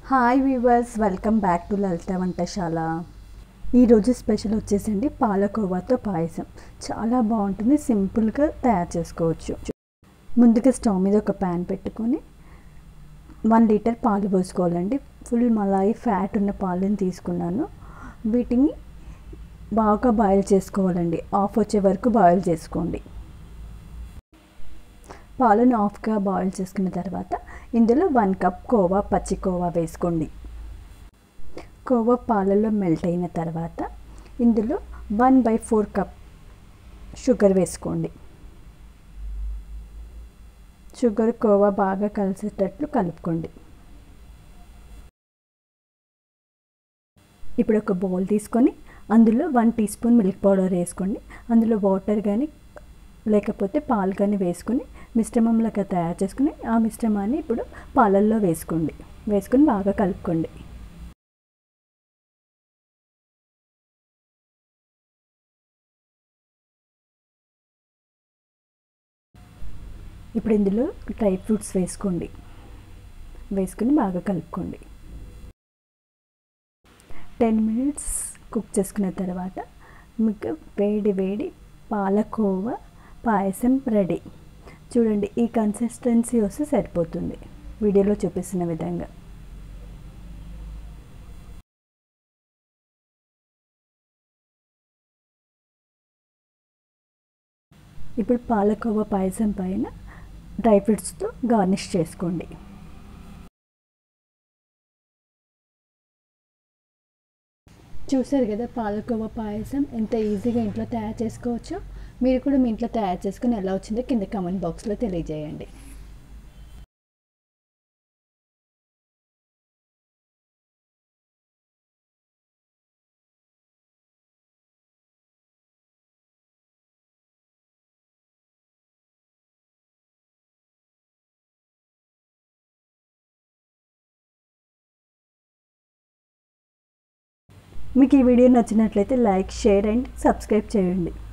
hi viewers welcome back to Lalitha వంటశాల ఈరోజు special వచ్చేసండి పాలకోవాతో పాయసం చాలా బాగుంటుంది సింపుల్గా తయారు చేసుకోవచ్చు ముందుగా స్టవ్ మీద ఒక ప్యాన్ పెట్టుకొని వన్ లీటర్ పాలు పోసుకోవాలండి ఫుల్ మలాయి ఫ్యాట్ ఉన్న పాలను తీసుకున్నాను వీటిని బాగా బాయిల్ చేసుకోవాలండి ఆఫ్ వచ్చే వరకు బాయిల్ చేసుకోండి పాలను ఆఫ్గా బాయిల్ చేసుకున్న తర్వాత ఇందులో వన్ కప్ కోవా పచ్చి కోవా వేసుకోండి కోవా పాలలో మెల్ట్ అయిన తర్వాత ఇందులో one by four cup sugar వేసుకోండి షుగర్ కోవా బాగా కలిసేటట్లు కలుపుకోండి ఇప్పుడు ఒక బౌల్ తీసుకొని అందులో one teaspoon milk powder వేసుకోండి అందులో వాటర్ కానీ లేకపోతే పాలు కానీ వేసుకొని మిశ్రమంలాగా తయారు చేసుకుని ఆ మిశ్రమాన్ని ఇప్పుడు పాలల్లో వేసుకోండి వేసుకొని బాగా కలుపుకోండి ఇప్పుడు ఇందులో డ్రై ఫ్రూట్స్ వేసుకోండి వేసుకొని బాగా కలుపుకోండి టెన్ మినిట్స్ కుక్ చేసుకున్న తర్వాత మీకు వేడి వేడి పాలకోవా పాయసం రెడీ చూడండి ఈ కన్సిస్టెన్సీ వస్తే సరిపోతుంది వీడియోలో చూపిస్తున్న విధంగా ఇప్పుడు పాలకోవా పాయసం పైన డ్రై ఫ్రూట్స్తో గార్నిష్ చేసుకోండి చూసారు కదా పాలకోవా పాయసం ఎంత ఈజీగా ఇంట్లో తయారు చేసుకోవచ్చో మీరు కూడా మీ ఇంట్లో తయారు చేసుకుని ఎలా వచ్చిందో కింద కామెంట్ బాక్స్లో తెలియజేయండి మీకు ఈ వీడియో నచ్చినట్లయితే లైక్ షేర్ అండ్ సబ్స్క్రైబ్ చేయండి